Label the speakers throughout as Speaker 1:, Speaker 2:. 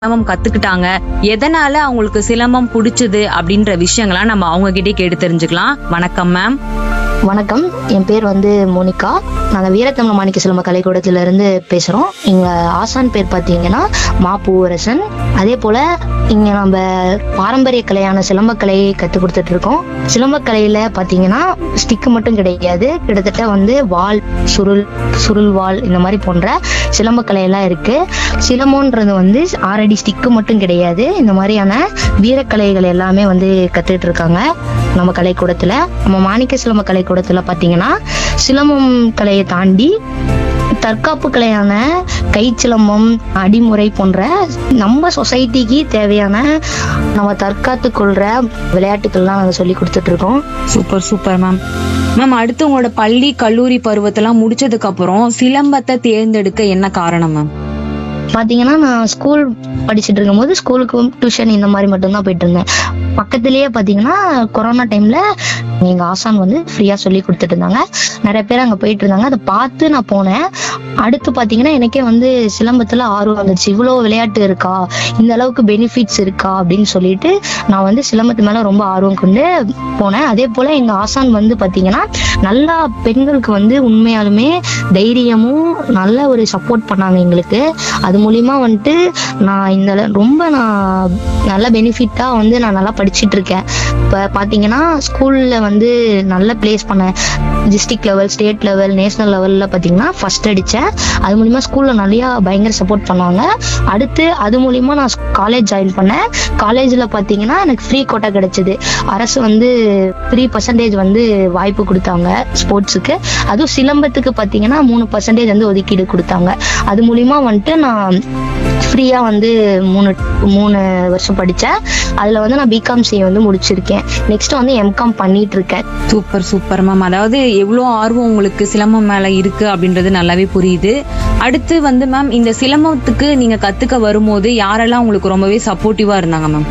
Speaker 1: சிலம்பம் கத்துக்கிட்டாங்க எதனால அவங்களுக்கு சிலம்பம் பிடிச்சது அப்படின்ற விஷயங்கள்லாம் நம்ம அவங்க கிட்டே கேட்டு தெரிஞ்சுக்கலாம் வணக்கம் மேம்
Speaker 2: வணக்கம் என் பேர் வந்து மோனிகா நாங்கள் வீரத்தமிழ் மாணிக்க சிலம்ப கலைக்கூடத்துல இருந்து பேசுகிறோம் எங்கள் ஆசான் பேர் பார்த்தீங்கன்னா மா பூவரசன் அதே போல் இங்கே நம்ம பாரம்பரிய கலையான சிலம்பக்கலையை கற்றுக் கொடுத்துட்டு இருக்கோம் சிலம்பக்கலையில் பார்த்தீங்கன்னா ஸ்டிக்கு மட்டும் கிடையாது கிட்டத்தட்ட வந்து வாள் சுருள் சுருள் வாள் இந்த மாதிரி போன்ற சிலம்பக்கலையெல்லாம் இருக்கு சிலம்பன்றது வந்து ஆறடி ஸ்டிக்கு மட்டும் கிடையாது இந்த மாதிரியான வீரக்கலைகள் எல்லாமே வந்து கத்துட்டு இருக்காங்க நம்ம கலைக்கூடத்துல நம்ம மாணிக்க சிலம்ப கலைக்கூடத்துல பாத்தீங்கன்னா சிலம்பம் கலையை தாண்டி தற்காப்பு கலையான கை சிலம்பம் அடிமுறை போன்ற நம்ம சொசைட்டிக்கு தேவையான நம்ம தற்காத்து கொள்ற விளையாட்டுக்கள்லாம் நாங்கள் சொல்லி கொடுத்துட்டு இருக்கோம்
Speaker 1: சூப்பர் சூப்பர் மேம் மேம் அடுத்து உங்களோட பள்ளி கல்லூரி பருவத்தெல்லாம் முடிச்சதுக்கு அப்புறம் சிலம்பத்தை தேர்ந்தெடுக்க என்ன காரணம் மேம்
Speaker 2: பாத்தீங்கன்னா நான் ஸ்கூல் படிச்சுட்டு இருக்கும்போது ஸ்கூலுக்கு டியூஷன் இந்த மாதிரி மட்டும்தான் போயிட்டு இருந்தேன் பக்கத்துலயே பாத்தீங்கன்னா கொரோனா டைம்ல எங்க ஆசான் வந்து ஃப்ரீயா சொல்லி கொடுத்துட்டு இருந்தாங்க நிறைய பேர் அங்க போயிட்டு இருந்தாங்க அதை பார்த்து நான் போனேன் அடுத்து பாத்தீங்கன்னா எனக்கே வந்து சிலம்பத்துல ஆர்வம் வந்துச்சு இவ்வளவு விளையாட்டு இருக்கா இந்த அளவுக்கு பெனிஃபிட்ஸ் இருக்கா அப்படின்னு சொல்லிட்டு நான் வந்து சிலம்பத்து மேல ரொம்ப ஆர்வம் கொண்டு போனேன் அதே போல எங்க ஆசான் வந்து பாத்தீங்கன்னா நல்லா பெண்களுக்கு வந்து உண்மையாலுமே தைரியமும் நல்ல ஒரு சப்போர்ட் பண்ணாங்க எங்களுக்கு அது மூலியமா வந்துட்டு நான் இந்த அள- ரொம்ப நான் நல்ல பெனிஃபிட்டா வந்து நான் நல்லா படிச்சிட்டு இருக்கேன் இப்போ பாத்தீங்கன்னா ஸ்கூல்ல வந்து நல்ல பிளேஸ் பண்ணேன் district level state level national லெவல்ல பாத்தீங்கன்னா ஃபர்ஸ்ட் அடிச்சேன் அது மூலியமா ஸ்கூல்ல நிறைய பயங்கர சப்போர்ட் பண்ணுவாங்க அடுத்து அது மூலியமா நான் காலேஜ் ஜாயின் பண்ணேன் காலேஜ்ல பாத்தீங்கன்னா எனக்கு ஃப்ரீ கோட்டா கிடைச்சது அரசு வந்து த்ரீ பர்சன்டேஜ் வந்து வாய்ப்பு கொடுத்தாங்க ஸ்போர்ட்ஸுக்கு அதுவும் சிலம்பத்துக்கு பாத்தீங்கன்னா மூணு பர்சன்டேஜ் வந்து ஒதுக்கீடு கொடுத்தாங்க அது மூலியமா வந்துட்டு நான் ஃப்ரீயா வந்து மூணு மூணு வருஷம் படிச்சேன் அதுல வந்து நான் பிகாம் சி வந்து முடிச்சிருக்கேன் நெக்ஸ்ட் வந்து எம்காம் பண்ணிட்டு இருக்கேன்
Speaker 1: சூப்பர் சூப்பர் மேம் அதாவது எவ்வளோ ஆர்வம் உங்களுக்கு சிலம்பம் மேல இருக்கு அப்படின்றது நல்லாவே புரியுது அடுத்து வந்து மேம் இந்த சிலம்பத்துக்கு நீங்க கத்துக்க வரும்போது யாரெல்லாம் உங்களுக்கு ரொம்பவே சப்போர்ட்டிவா இருந்தாங்க மேம்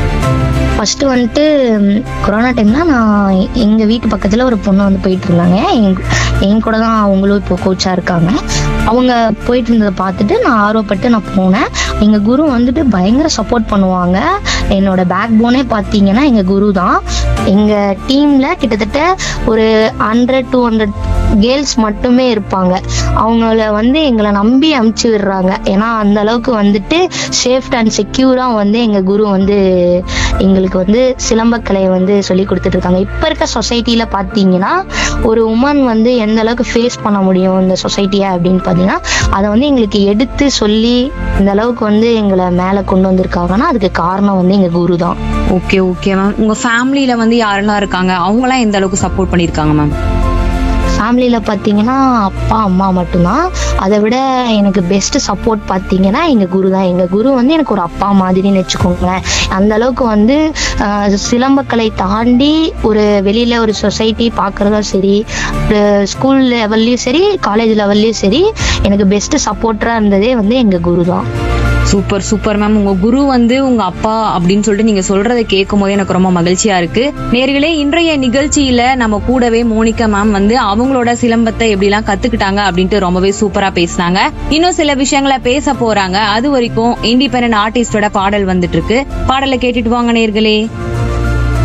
Speaker 2: ஃபர்ஸ்ட் வந்துட்டு ம், கொரோனா டைம்ல நான் எங்க வீட்டு பக்கத்துல ஒரு பொண்ணு வந்து போயிட்டு இருந்தாங்க எங்க- என் கூட தான் அவங்களும் இப்போ கோச்சா இருக்காங்க அவங்க போயிட்டு இருந்ததை பார்த்துட்டு நான் ஆர்வப்பட்டு நான் போனேன் எங்க குரு வந்துட்டு பயங்கர சப்போர்ட் பண்ணுவாங்க என்னோட பேக் போனே பார்த்தீங்கன்னா எங்க குரு தான் எங்க டீம்ல கிட்டத்தட்ட ஒரு ஹண்ட்ரட் டூ ஹண்ட்ரட் கேர்ள்ஸ் மட்டுமே இருப்பாங்க அவங்கள வந்து எங்களை நம்பி அமுச்சு விடுறாங்க ஏன்னா அந்த அளவுக்கு வந்துட்டு சேஃப்ட் அண்ட் செக்யூரா வந்து எங்க குரு வந்து எங்களுக்கு வந்து சிலம்பக்கலையை வந்து சொல்லி கொடுத்துட்டு இருக்காங்க இப்ப இருக்க சொசைட்டில பாத்தீங்கன்னா ஒரு உமன் வந்து எந்த அளவுக்கு ஃபேஸ் பண்ண முடியும் இந்த சொசைட்டியை அப்படின்னு பாத்தீங்கன்னா அதை வந்து எங்களுக்கு எடுத்து சொல்லி இந்த அளவுக்கு வந்து எங்களை மேல கொண்டு வந்திருக்காங்கன்னா அதுக்கு காரணம் வந்து எங்க குரு தான்
Speaker 1: ஓகே ஓகே மேம் உங்க ஃபேமிலியில வந்து யாரெல்லாம் இருக்காங்க அவங்களாம் எந்த அளவுக்கு சப்போர்ட் பண்ணிருக்காங்க மேம்
Speaker 2: ஃபேமிலியில பாத்தீங்கன்னா அப்பா அம்மா மட்டும்தான் அதை விட எனக்கு பெஸ்ட் சப்போர்ட் பாத்தீங்கன்னா எங்க குரு தான் எங்க குரு வந்து எனக்கு ஒரு அப்பா மாதிரின்னு வச்சுக்கோங்களேன் அந்த அளவுக்கு வந்து ஆஹ், சிலம்பக்கலை தாண்டி ஒரு வெளியில ஒரு சொசைட்டி பாக்குறதும் சரி ஸ்கூல் லெவல்லையும் சரி காலேஜ் லெவல்லையும் சரி எனக்கு பெஸ்ட் சப்போர்ட்டரா இருந்ததே வந்து எங்க குரு தான்
Speaker 1: சூப்பர் சூப்பர் மேம் உங்க குரு வந்து உங்க அப்பா அப்படின்னு சொல்லிட்டு நீங்க சொல்றதை கேட்கும் போது எனக்கு ரொம்ப மகிழ்ச்சியா இருக்கு நேர்களே இன்றைய நிகழ்ச்சியில நம்ம கூடவே மோனிகா மேம் வந்து அவங்களோட சிலம்பத்தை எப்படிலாம் கத்துக்கிட்டாங்க அப்படின்ட்டு ரொம்பவே சூப்பரா பேசினாங்க இன்னும் சில விஷயங்களை பேச போறாங்க அது வரைக்கும் இண்டிபெண்டன்ட் ஆர்டிஸ்டோட பாடல் வந்துட்டு இருக்கு பாடலை கேட்டுட்டு வாங்க நேர்களே